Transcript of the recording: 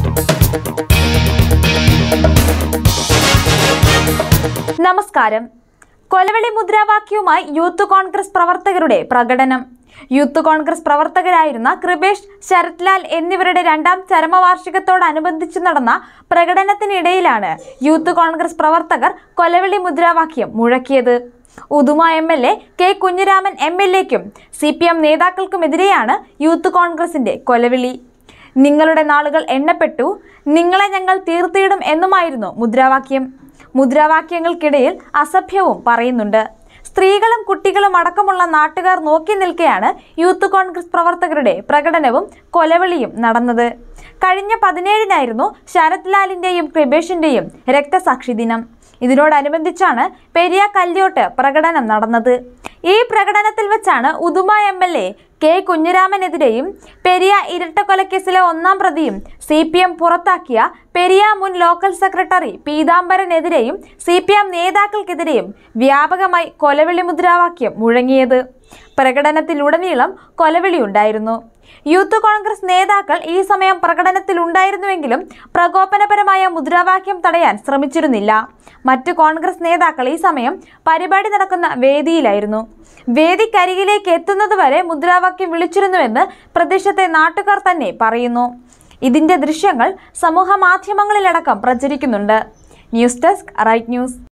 നമസ്കാരം കൊലവിളി മുദ്രാവാക്യവുമായി youth Congress പ്രവർത്തകരുടെ പ്രകടനം യൂത്ത് കോൺഗ്രസ് പ്രവർത്തകരായിരുന്ന കൃപേഷ് ശരത് ലാൽ എന്നിവരുടെ രണ്ടാം ചരമവാർഷികത്തോടനുബന്ധിച്ച് നടന്ന പ്രകടനത്തിനിടയിലാണ് യൂത്ത് കോൺഗ്രസ് പ്രവർത്തകർ കൊലവിളി മുദ്രാവാക്യം മുഴക്കിയത് Uduma M L A K Kunhiraman M L എക്കും സി പി എം നേതാക്കൾക്കുമെതിരെയാണ് യൂത്ത് കോൺഗ്രസിന്റെ കൊലവിളി നിങ്ങളുടെ നാളുകൾ എണ്ണപ്പെട്ടു നിങ്ങളെ ഞങ്ങൾ തീർത്തിയിടും എന്നുമായിരുന്നു മുദ്രാവാക്യം മുദ്രാവാക്യങ്ങൾക്കിടയിൽ അസഭ്യവും പറയുന്നുണ്ട് സ്ത്രീകളും കുട്ടികളും അടക്കമുള്ള നാട്ടുകാർ നോക്കി നിൽക്കെയാണ് യൂത്ത് കോൺഗ്രസ് പ്രവർത്തകരുടെ പ്രകടനവും കൊലവിളിയും നടന്നത് കഴിഞ്ഞ പതിനേഴിനായിരുന്നു ശരത് ലാലിന്റെയും കൃപേഷിന്റെയും രക്തസാക്ഷി ദിനം ഇതിനോടനുബന്ധിച്ചാണ് പെരിയ കല്യോട്ട് പ്രകടനം നടന്നത് ഈ പ്രകടനത്തിൽ വെച്ചാണ് Uduma M L A K കുഞ്ഞിരാമനെതിരെയും പെരിയ ഇരട്ടക്കൊലക്കേസിലെ ഒന്നാം പ്രതിയും സി പി എം പുറത്താക്കിയ പെരിയ മുൻ ലോക്കൽ സെക്രട്ടറി പീതാംബരനെതിരെയും സി പി എം നേതാക്കൾക്കെതിരെയും വ്യാപകമായി കൊലവിളി മുദ്രാവാക്യം മുഴങ്ങിയത് പ്രകടനത്തിലുടനീളം കൊലവിളിയുണ്ടായിരുന്നു യൂത്ത് കോൺഗ്രസ് നേതാക്കൾ ഈ സമയം പ്രകടനത്തിലുണ്ടായിരുന്നുവെങ്കിലും പ്രകോപനപരമായ മുദ്രാവാക്യം തടയാൻ ശ്രമിച്ചിരുന്നില്ല മറ്റു കോൺഗ്രസ് നേതാക്കൾ ഈ സമയം പരിപാടി നടക്കുന്ന വേദിയിലായിരുന്നു വേദിക്കരികിലേക്ക് എത്തുന്നതുവരെ മുദ്രാവാക്യം വിളിച്ചിരുന്നുവെന്ന് പ്രദേശത്തെ നാട്ടുകാർ തന്നെ പറയുന്നു ഇതിന്റെ ദൃശ്യങ്ങൾ സമൂഹ മാധ്യമങ്ങളിലടക്കം പ്രചരിക്കുന്നുണ്ട് ന്യൂസ് ഡെസ്ക് റൈറ്റ് ന്യൂസ്